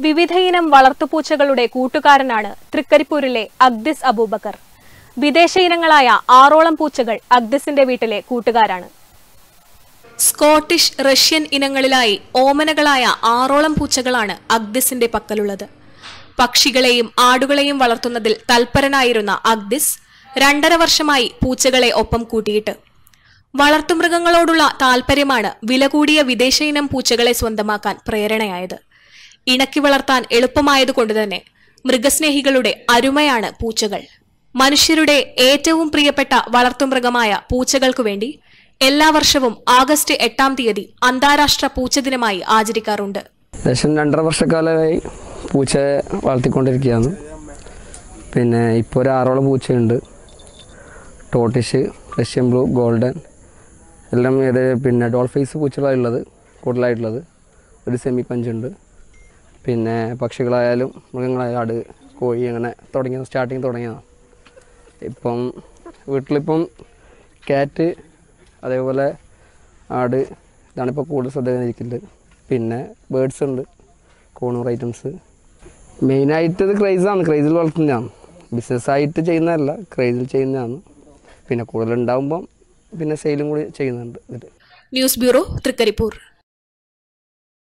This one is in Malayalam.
വിവിധയിനം വളർത്തുപൂച്ചകളുടെ കൂട്ടുകാരനാണ് തൃക്കരിപ്പൂരിലെ അഗ്ദിസ് അബൂബക്കർ വിദേശ ഇനങ്ങളായ ആറോളം പൂച്ചകൾ അഗ്ദിസിന്റെ വീട്ടിലെ കൂട്ടുകാരാണ് സ്കോട്ടിഷ് റഷ്യൻ ഇനങ്ങളിലായി ഓമനകളായ ആറോളം പൂച്ചകളാണ് അഗ്ദിസിന്റെ പക്കലുള്ളത് പക്ഷികളെയും ആടുകളെയും വളർത്തുന്നതിൽ തൽപരനായിരുന്ന അഗ്ദിസ് രണ്ടര വർഷമായി പൂച്ചകളെ ഒപ്പം കൂട്ടിയിട്ട് വളർത്തുമൃഗങ്ങളോടുള്ള താൽപര്യമാണ് വില കൂടിയ വിദേശ ഇനം പൂച്ചകളെ സ്വന്തമാക്കാൻ പ്രേരണയായത് ഇണക്കി വളർത്താൻ എളുപ്പമായതുകൊണ്ട് തന്നെ മൃഗസ്നേഹികളുടെ അരുമയാണ് പൂച്ചകൾ മനുഷ്യരുടെ ഏറ്റവും പ്രിയപ്പെട്ട വളർത്തുമൃഗമായ പൂച്ചകൾക്കു വേണ്ടി എല്ലാ വർഷവും ആഗസ്റ്റ് എട്ടാം തീയതി അന്താരാഷ്ട്ര പൂച്ച ദിനമായി ആചരിക്കാറുണ്ട് ഏകദേശം രണ്ടര വർഷക്കാലമായി പൂച്ച വളർത്തിക്കൊണ്ടിരിക്കുകയാണ് പിന്നെ ഇപ്പോൾ ഒരു ആറോളം പൂച്ചയുണ്ട് ടോട്ടിഷ് റഷ്യൻ ബ്ലൂ ഗോൾഡൻ എല്ലാം ഏത് പിന്നെ ഡോൾ ഫേസ് പൂച്ചകളാണ് ഉള്ളത് കൂടുതലായിട്ടുള്ളത് ഒരു സെമി പഞ്ചുണ്ട് പിന്നെ പക്ഷികളായാലും മൃഗങ്ങളായാലും ആട് കോഴി അങ്ങനെ തുടങ്ങിയ സ്റ്റാർട്ടിങ് തുടങ്ങിയതാണ് ഇപ്പം വീട്ടിലിപ്പം ക്യാറ്റ് അതേപോലെ ആട് ഇതാണിപ്പോൾ കൂടുതൽ ശ്രദ്ധ ഇരിക്കുന്നത് പിന്നെ ബേഡ്സ് ഉണ്ട് കോണൂർ ഐറ്റംസ് മെയിനായിട്ട് ഇത് ക്രൈസാണ് ക്രൈസിൽ വളർത്തുന്നതാണ് ബിസിനസ്സായിട്ട് ചെയ്യുന്നതല്ല ക്രൈസിൽ ചെയ്യുന്നതാണ് പിന്നെ കൂടുതലുണ്ടാകുമ്പം പിന്നെ സെയിലും കൂടി ചെയ്യുന്നുണ്ട് ഇതിൽ ന്യൂസ് ബ്യൂറോ തൃക്കരിപ്പൂർ